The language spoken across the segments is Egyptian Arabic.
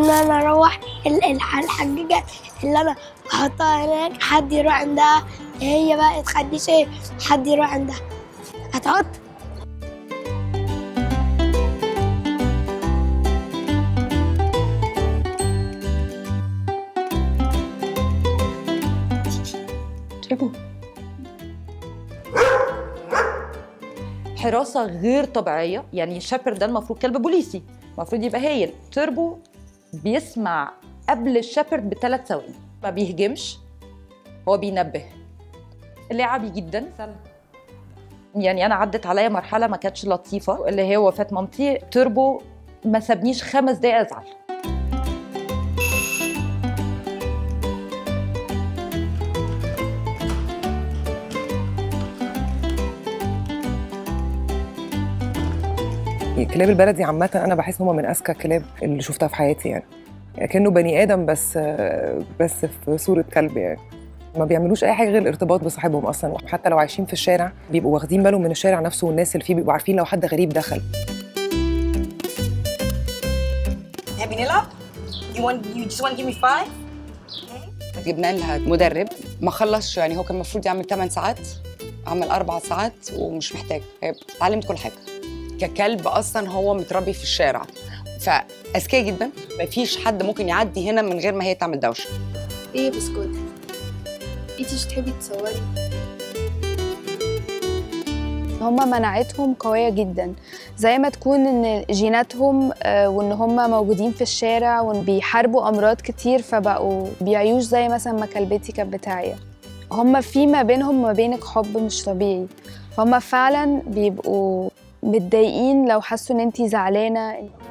ان انا اروح ال- الح- الحجيجه اللي انا بحطها هناك حد يروح عندها هي بقى تخليش ايه حد يروح عندها هتحط تربو حراسة غير طبيعية يعني الشابر ده المفروض كلب بوليسي المفروض يبقى هايل تربو بيسمع قبل الشابر بثلاث ثواني ما بيهجمش هو بينبه اللي عبي جدا يعني انا عدت عليا مرحله ما كانتش لطيفه اللي هي وفاه مامتي تربو ما سابنيش خمس دقايق ازعل كلاب البلدي عامة أنا بحس إن هم من أذكى الكلاب اللي شفتها في حياتي يعني كأنه بني آدم بس بس في صورة كلب يعني ما بيعملوش أي حاجة غير الارتباط بصاحبهم أصلا حتى لو عايشين في الشارع بيبقوا واخدين بالهم من الشارع نفسه والناس اللي فيه بيبقوا عارفين لو حد غريب دخل تحبي نلعب؟ You want you just want to give me five? جبنا لها مدرب ما خلصش يعني هو كان المفروض يعمل 8 ساعات عمل اربع ساعات ومش محتاج هي اتعلمت كل حاجه ككلب اصلا هو متربي في الشارع فاذكياء جدا مفيش حد ممكن يعدي هنا من غير ما هي تعمل دوشه ايه بسكوت انتي مش تحبي تصوري هما مناعتهم قوية جدا زي ما تكون ان جيناتهم آه، وان هما موجودين في الشارع وبيحاربوا امراض كتير فبقوا بيعيوش زي مثلا ما كلبتي كانت بتاعية هما في ما بينهم ما بينك حب مش طبيعي فهم فعلا بيبقوا متضايقين لو حسوا ان انتي زعلانة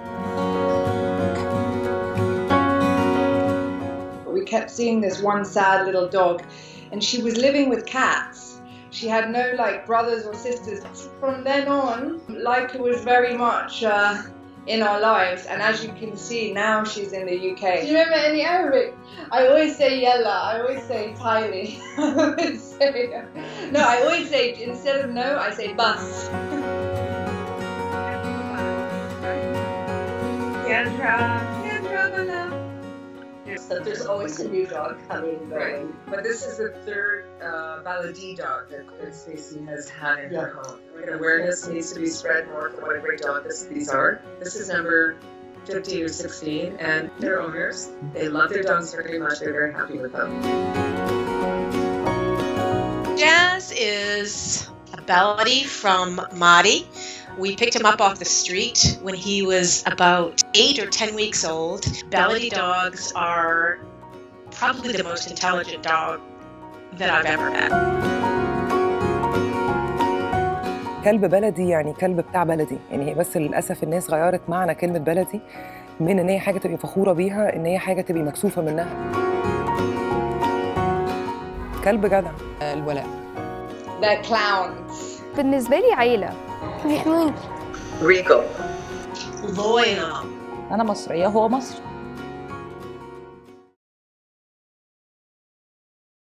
we kept seeing this one sad little dog and she was living with cats she had no like brothers or sisters from then on Laika was very much uh, in our lives and as you can see now she's in the UK do you remember any Arabic I always say yella I always say Tylee I always say no I always say instead of no I say bus Kendra Kendra Bana So there's always a new dog coming and Right. going. But this is the third uh, Baladee dog that that Stacey has had in her home. And awareness needs to be spread more for what a great dog this, these are. This is number 15 or 16, and their owners, they love their dogs very much. They're very happy with them. Jazz is a Baladi from Madi. We picked him up off the street when he was about eight or ten weeks old. Baladi dogs are probably the most intelligent dog that I've ever met. كلب بلدي يعني كلب بتاع بلدي يعني هي بس للأسف الناس غيرت معنى كلمة بلدي من إن هي حاجة تبقي فخورة بيها إن هي حاجة تبقي مكسوفة منها كلب جدع الولاء The clowns. بالنسبة لي عيلة بيحموني Regal. Loyal. انا مصريه هو مصري